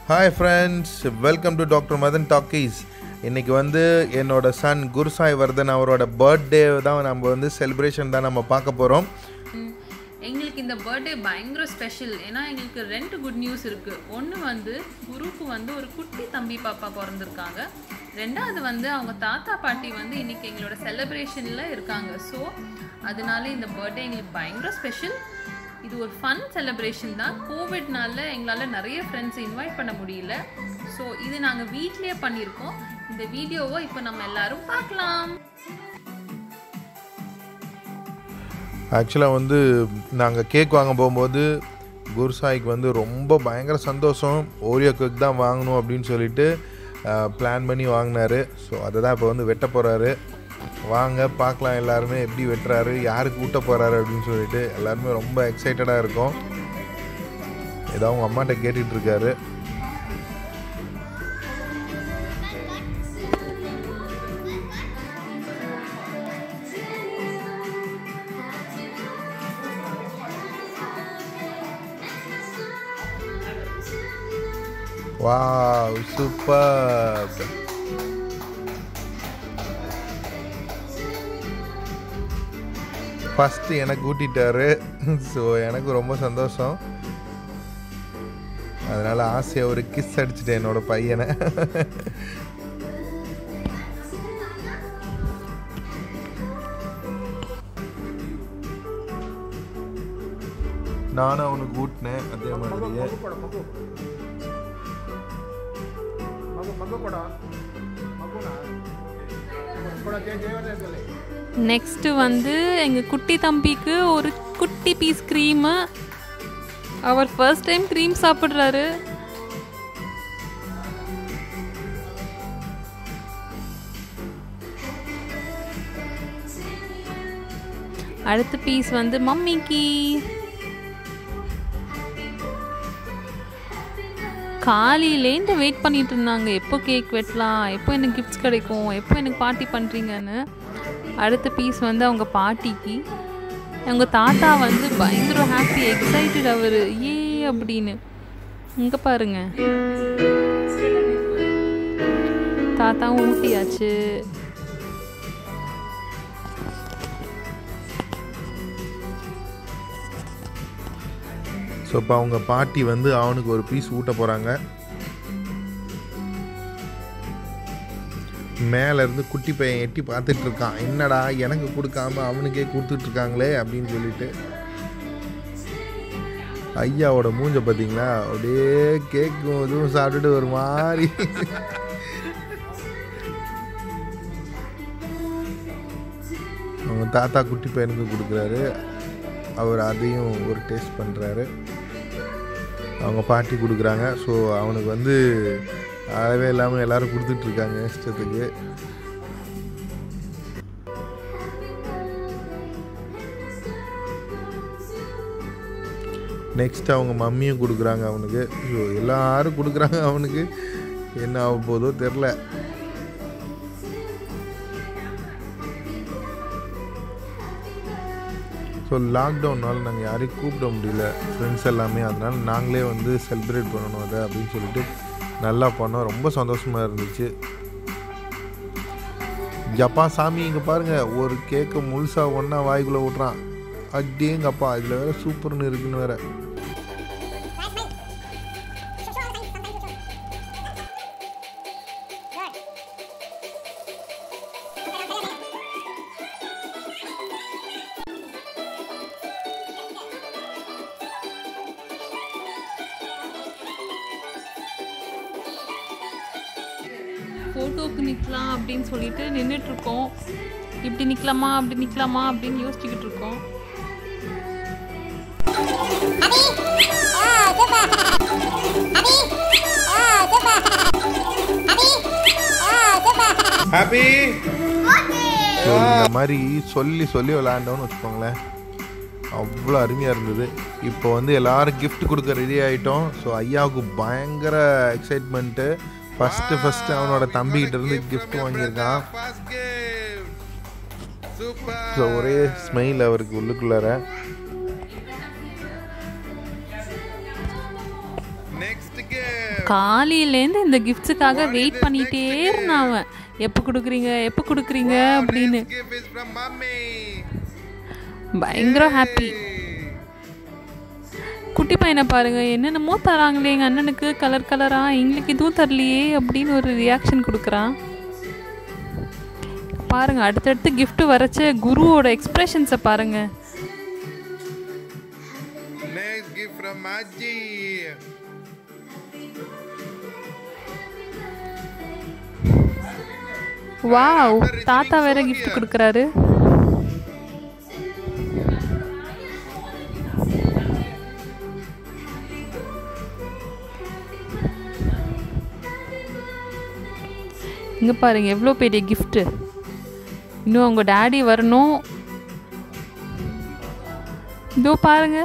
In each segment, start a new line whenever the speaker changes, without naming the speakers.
Hi friends welcome to doctor Madan talkies இன்னைக்கு வந்து என்னோட சன் குருசாய் வர்தன் அவரோட பர்த்டே தான் நம்ம வந்து செலிப்ரேஷன் தான் நம்ம பார்க்க போகிறோம்
ம், எங்களுக்கு இந்த பர்த்டே பயங்கர ஸ்பெஷல் ஏன்னா எங்களுக்கு ரெண்டு குட் நியூஸ் இருக்குது ஒன்று வந்து குருக்கு வந்து ஒரு குட்டி தம்பி பாப்பா பிறந்திருக்காங்க ரெண்டாவது வந்து அவங்க தாத்தா பாட்டி வந்து இன்னைக்கு எங்களோட செலிப்ரேஷனில் இருக்காங்க ஸோ அதனால இந்த பர்த்டே எங்களுக்கு பயங்கர ஸ்பெஷல் இது ஒரு ஃபன் செலிப்ரேஷன் தான் கோவிட்னால எங்களால் நிறைய ஃப்ரெண்ட்ஸ் இன்வைட் பண்ண முடியல ஸோ இது நாங்கள் வீட்லேயே பண்ணியிருக்கோம் இந்த வீடியோவை இப்போ நம்ம எல்லாரும் பார்க்கலாம்
ஆக்சுவலாக வந்து நாங்கள் கேக் வாங்க போகும்போது குருசாய்க்கு வந்து ரொம்ப பயங்கர சந்தோஷம் ஓரியோ கேக் தான் வாங்கணும் அப்படின்னு சொல்லிட்டு பிளான் பண்ணி வாங்கினாரு ஸோ அதை தான் இப்போ வந்து வெட்ட போகிறாரு வாங்க பார்க்கலாம் எல்லாருமே எப்படி வெட்டுறாரு யாருக்கு ஊட்ட போகிறாரு அப்படின்னு சொல்லிட்டு எல்லாருமே ரொம்ப எக்ஸைட்டடாக இருக்கும் ஏதோ அவங்க அம்மாட்ட கேட்டுட்டு இருக்காரு வாவ் சூப்பர் ஃபஸ்ட்டு எனக்கு ஊட்டிட்டாரு ஸோ எனக்கு ரொம்ப சந்தோஷம் அதனால் ஆசையாக ஒரு கிஸ் அடிச்சிட்டேன் என்னோட பையனை நானும் அவனுக்கு ஊட்டினேன் அதே மாதிரியே
ಮಗು ಮಗು ಕೊಡ ಮಗುನ ಕೊಡ ದೇವರೇ
நெக்ஸ்ட்டு வந்து எங்கள் குட்டி தம்பிக்கு ஒரு குட்டி பீஸ் க்ரீமு அவர் ஃபர்ஸ்ட் டைம் க்ரீம் சாப்பிட்றாரு அடுத்த பீஸ் வந்து மம்மிக்கு காலையிலேருந்து வெயிட் பண்ணிட்டு இருந்தாங்க எப்போ கேக் வெட்டலாம் எப்போ எனக்கு கிஃப்ட்ஸ் கிடைக்கும் எப்போ எனக்கு பார்ட்டி பண்ணுறீங்கன்னு அடுத்த பீஸ் வந்து அவங்க பாட்டிக்கு அவங்க தாத்தா வந்து பயங்கர ஹாப்பி எக்ஸைட்டட் அவர் ஏ அப்படின்னு இங்கே பாருங்க தாத்தாவும் ஊட்டியாச்சு
ஸோ இப்போ அவங்க பாட்டி வந்து அவனுக்கு ஒரு பீஸ் ஊட்ட போகிறாங்க மேல இருந்து குட்டி பையன் எட்டி பார்த்துட்டு இருக்கான் என்னடா எனக்கு கொடுக்காம அவனுக்கே கொடுத்துட்டு இருக்காங்களே அப்படின்னு சொல்லிட்டு ஐயாவோட மூஞ்ச பார்த்தீங்களா அப்படியே கேக்கும் இதுவும் சாப்பிட்டுட்டு ஒரு மாதிரி அவங்க தாத்தா குட்டி பையனுக்கு கொடுக்குறாரு அவர் அதையும் ஒரு டேஸ்ட் பண்ணுறாரு அவங்க பாட்டி கொடுக்குறாங்க ஸோ அவனுக்கு வந்து அளவே இல்லாமல் எல்லாரும் கொடுத்துட்ருக்காங்க இஷ்டத்துக்கு நெக்ஸ்ட் அவங்க மம்மியும் கொடுக்குறாங்க அவனுக்கு ஸோ எல்லாரும் கொடுக்குறாங்க அவனுக்கு என்ன ஆக போதோ தெரில ஸோ லாக்டவுனால் நாங்கள் யாரையும் கூப்பிட முடியல ஃப்ரெண்ட்ஸ் எல்லாமே அதனால் நாங்களே வந்து செலிப்ரேட் பண்ணணும் அதை அப்படின்னு சொல்லிட்டு நல்லா பண்ணோம் ரொம்ப சந்தோஷமாக இருந்துச்சு ஜப்பா சாமி இங்கே பாருங்கள் ஒரு கேக்கை முழுசாக ஒன்றா வாய்க்குள்ளே விட்றான் அடேங்கப்பா இதில் வேற சூப்பர்னு இருக்குன்னு வேற
ஃபோட்டோக்கு நிற்கலாம் அப்படின்னு சொல்லிட்டு நின்றுட்டு இருக்கோம் இப்படி நிற்கலாமா அப்படி நிற்கலாமா அப்படின்னு யோசிச்சுக்கிட்டு இருக்கோம்
ஹாப்பி இந்த மாதிரி சொல்லி சொல்லி விளாண்டோன்னு வச்சுக்கோங்களேன் அவ்வளோ அருமையாக இருந்தது இப்போ வந்து எல்லாரும் gift கொடுக்க ரெடி ஆகிட்டோம் ஸோ ஐயாவுக்கு பயங்கர எக்ஸைட்மெண்ட்டு ஃபஸ்ட்டு ஃபஸ்ட்டு அவனோட தம்பிக்கிட்ட இருந்து gift வாங்கியிருக்கான் ஸோ ஒரே ஸ்மைல் அவருக்கு உள்ளுக்குள்ளார நெக்ஸ்ட் gift
காலையிலேருந்து இந்த கிஃப்ட்ஸுக்காக வெயிட் பண்ணிட்டே இருந்தான் அவன் எப்போ கொடுக்குறீங்க எப்போ கொடுக்குறீங்க அப்படின்னு
Next gift is from mummy.
பயங்கர ஹாப்பி குட்டி பையனை பாருங்க என்னென்னமோ தராங்களே எங்கள் அண்ணனுக்கு கலர் கலரா எங்களுக்கு எதுவும் தரலையே அப்படின்னு ஒரு ரியாக்ஷன் கொடுக்குறான் பாருங்க அடுத்தடுத்து gift வரைச்ச குருவோட எக்ஸ்பிரஷன்ஸை பாருங்க
Next gift from Aji.
Wow தாத்தா வேற gift கொடுக்குறாரு இங்க பாருங்க எவ்வளோ பெரிய gift இன்னும் அவங்க டாடி வரணும் இதோ பாருங்க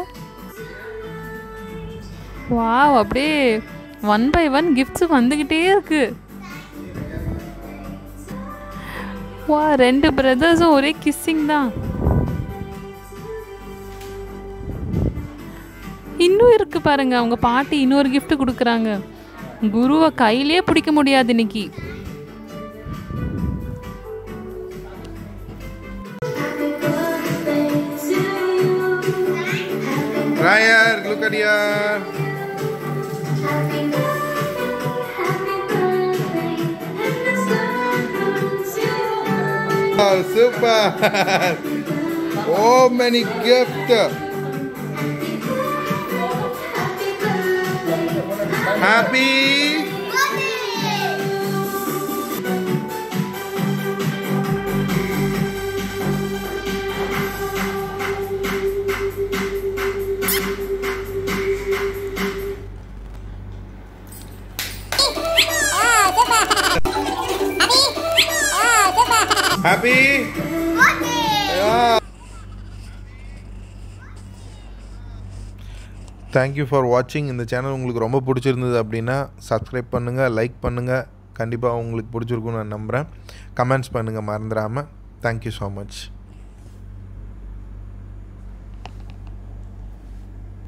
வாவ் அப்படியே ஒன் பை ஒன் கிஃப்ட்ஸ் வந்துக்கிட்டே இருக்கு வா ரெண்டு பிரதர்ஸும் ஒரே கிஸ்ஸிங் தான் இன்னும் இருக்கு பாருங்க அவங்க பாட்டி இன்னொரு gift கொடுக்குறாங்க குருவை கையிலே பிடிக்க முடியாது இன்னைக்கு
Ryan, look at here. Oh, super. oh, many gifts. Happy. Happy. Yeah. Thank you for வாட்சிங் இந்த சேனல் உங்களுக்கு ரொம்ப பிடிச்சிருந்தது அப்படின்னா சப்ஸ்கிரைப் பண்ணுங்கள் லைக் பண்ணுங்கள் கண்டிப்பாக உங்களுக்கு பிடிச்சிருக்குன்னு நான் நம்புகிறேன் கமெண்ட்ஸ் பண்ணுங்கள் மறந்துடாமல் தேங்க்யூ ஸோ மச்